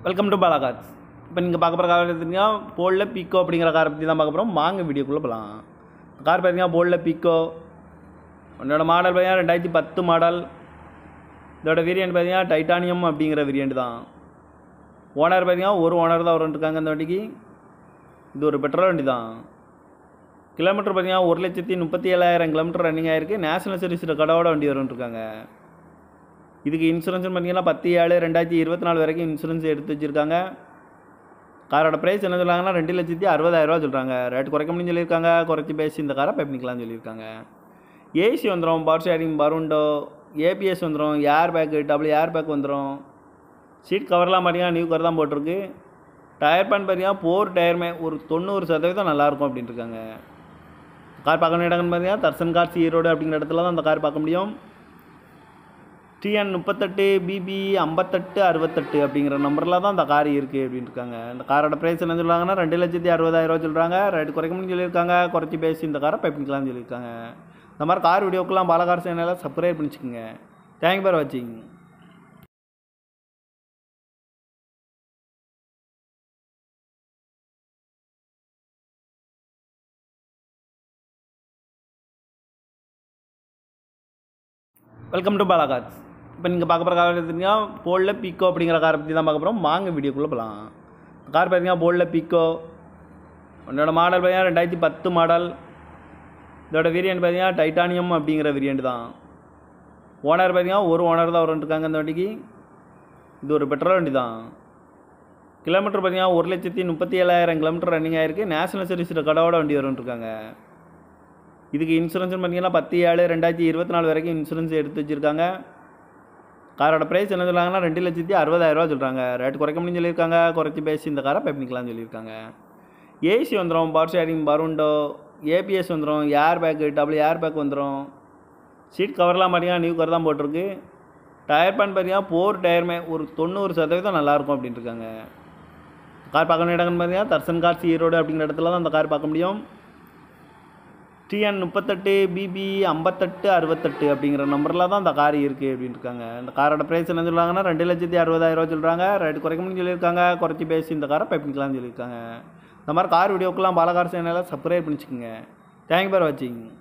welcome to Bala cars இப்போ நீங்கள் பார்க்க போகிற கார் பார்த்தீங்கன்னா போலில் பீக்கோ அப்படிங்கிற காரை பற்றி தான் பார்க்க போகிறோம் வாங்க வீடியோக்குள்ளே போகலாம் கார் பார்த்தீங்கன்னா போலில் பீக்கோ உன்னோட மாடல் பார்த்தீங்கன்னா ரெண்டாயிரத்தி பத்து மாடல் இதோட வேரியண்ட் பார்த்தீங்கன்னா டைட்டானியம் அப்படிங்கிற வேரியண்ட் தான் ஓனர் பார்த்தீங்கன்னா ஒரு ஓனர் தான் இருக்காங்க இந்த வண்டிக்கு இது ஒரு பெட்ரோல் வண்டி தான் கிலோமீட்டர் பார்த்தீங்கன்னா ஒரு லட்சத்தி முப்பத்தி ஏழாயிரம் கிலோமீட்டர் ரன்னிங் ஆயிருக்கு நேஷனல் சர்வீஸ் கடவோட வண்டி இருக்காங்க இதுக்கு இன்சூரன்ஸ் பார்த்தீங்கன்னா பத்து ஏழு ரெண்டாயிரத்தி இருபத்தி நாலு வரைக்கும் இன்சூரன்ஸ் எடுத்து வச்சுருக்காங்க காரோட ப்ரைஸ் என்ன சொல்கிறாங்கன்னா ரெண்டு லட்சத்தி அறுபதாயிரரூவா சொல்கிறாங்க ரேட் குறைக்க முடியும்னு சொல்லியிருக்காங்க குறைச்சி பேசி இந்த காரை பை பண்ணிக்கலாம்னு சொல்லியிருக்காங்க ஏசி வந்துடும் பவர் ஷேரிங் பருண்டோ ஏபிஎஸ் வந்துடும் air bag double air bag வந்துடும் சீட் கவர்லாம் பார்த்தீங்கன்னா நியூ கவர் தான் போட்டிருக்கு டயர் பேன் பார்த்தீங்கன்னா போர் டயருமே ஒரு தொண்ணூறு சதவீதம் நல்லாயிருக்கும் அப்படின்ட்டு இருக்காங்க கார் பார்க்க வேண்டிய இடங்கள்னு பார்த்தீங்கன்னா தர்சன் கார்ஸ் ஈரோடு அப்படிங்கிற இடத்துல தான் அந்த கார் பார்க்க முடியும் டிஎன் முப்பத்தெட்டு பிபி ஐம்பத்தெட்டு அறுபத்தெட்டு அப்படிங்கிற நம்பரில் தான் அந்த கார் இருக்குது அப்படின்னு இருக்காங்க இந்த காரோட ப்ரைஸ் என்ன சொல்கிறாங்கன்னா ரெண்டு லட்சத்தி அறுபதாயிரரூவா சொல்கிறாங்க ரேட்டு குறைக்கணும்னு சொல்லியிருக்காங்க குறைச்சி பேசி இந்த காரை பைப்பிங்கலாம்னு சொல்லியிருக்காங்க இந்த மாதிரி கார் வீடியோக்கெல்லாம் பாலகார் சேனலை சப்ஸ்கிரைப் பண்ணிச்சுக்கோங்க தேங்க் ஃபார் வாட்சிங் வெல்கம் டு பாலா கார்ஸ் இப்போ நீங்கள் பார்க்க போகிற கார் பார்த்தீங்கன்னா போலில் பீக்கோ அப்படிங்கிற காரை பற்றி தான் பார்க்க போகிறோம் வாங்க வீடியோக்குள்ளே போகலாம் கார் பார்த்தீங்கன்னா போலில் பீக்கோ உன்னோட மாடல் பார்த்தீங்கன்னா ரெண்டாயிரத்தி பத்து மாடல் இதோட வேரியண்ட் பார்த்தீங்கன்னா டைட்டானியம் அப்படிங்கிற வேரியண்ட் தான் ஓனர் பார்த்தீங்கன்னா ஒரு ஓனர் தான் இருக்காங்க இந்த வண்டிக்கு இது ஒரு பெட்ரோல் வண்டி தான் கிலோமீட்டர் பார்த்தீங்கன்னா ஒரு லட்சத்தி முப்பத்தி ஏழாயிரம் கிலோமீட்டர் ரன்னிங் ஆயிருக்கு நேஷனல் சர்வீஸ் கடவோட வண்டி இருக்காங்க இதுக்கு இன்சூரன்ஸ் பார்த்தீங்கன்னா பத்து ஏழு ரெண்டாயிரத்தி இருபத்தி நாலு வரைக்கும் இன்சூரன்ஸ் எடுத்து வச்சுருக்காங்க காரோட ப்ரைஸ் என்ன சொல்கிறாங்கன்னா ரெண்டு லட்சத்தி அறுபதாயிரரூவா சொல்கிறாங்க ரேட் குறைக்க முடியும்னு சொல்லியிருக்காங்க குறைச்சி பேசி இந்த காரை பை பண்ணிக்கலாம்னு சொல்லியிருக்காங்க ஏசி வந்துடும் பவர் ஷேரிங் பருண்டோ ஏபிஎஸ் வந்துடும் air bag double air bag வந்துடும் சீட் கவர்லாம் பார்த்தீங்கன்னா நியூ கவர் தான் போட்டிருக்கு டயர் பேன் பார்த்தீங்கன்னா போர் டயருமே ஒரு தொண்ணூறு சதவீதம் நல்லாயிருக்கும் அப்படின்ட்டு இருக்காங்க கார் பார்க்க வேண்டிய இடங்கள்னு பார்த்தீங்கன்னா தர்சன் கார்ஸ் ஈரோடு அப்படிங்கிற இடத்துல தான் அந்த கார் பார்க்க முடியும் டிஎன் முப்பத்தெட்டு பிபி ஐம்பத்தெட்டு அறுபத்தெட்டு அப்படிங்கிற நம்பரில் தான் அந்த கார் இருக்குது அப்படின்னு இருக்காங்க இந்த காரோட ப்ரைஸ் என்ன சொல்கிறாங்கன்னா ரெண்டு லட்சத்தி அறுபதாயிரரூவா சொல்கிறாங்க ரேட்டு குறைக்க முடியும்னு சொல்லியிருக்காங்க குறைச்சி பேசி இந்த காரை பை பண்ணிக்கலாம்னு சொல்லியிருக்காங்க இந்த மாதிரி கார் வீடியோக்கெல்லாம் பாலகார் சேனலை சப்ஸ்கிரைப் பண்ணிச்சுக்கோங்க தேங்க் ஃபார் வாட்சிங்